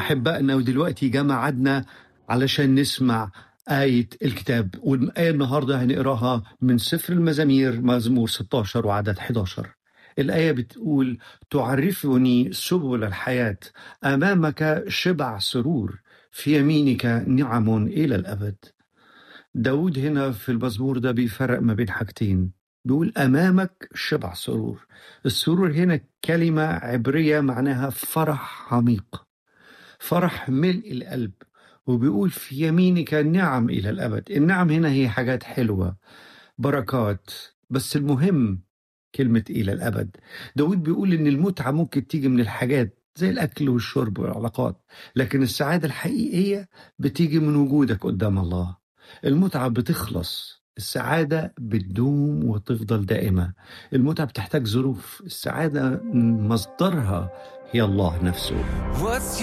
أحبائنا ودلوقتي جاء ميعادنا علشان نسمع آية الكتاب والآية النهاردة هنقراها من سفر المزامير مزمور 16 وعدد 11 الآية بتقول تعرفني سبل الحياة أمامك شبع سرور في يمينك نعم إلى الأبد داود هنا في المزمور ده بيفرق ما بين حاجتين بيقول أمامك شبع سرور السرور هنا كلمة عبرية معناها فرح عميق فرح ملء القلب وبيقول في يمينك نعم إلى الأبد النعم هنا هي حاجات حلوة بركات بس المهم كلمة إلى الأبد داود بيقول إن المتعة ممكن تيجي من الحاجات زي الأكل والشرب والعلاقات لكن السعادة الحقيقية بتيجي من وجودك قدام الله المتعة بتخلص السعادة بتدوم وتفضل دائمة المتعة بتحتاج ظروف السعادة مصدرها هي الله نفسه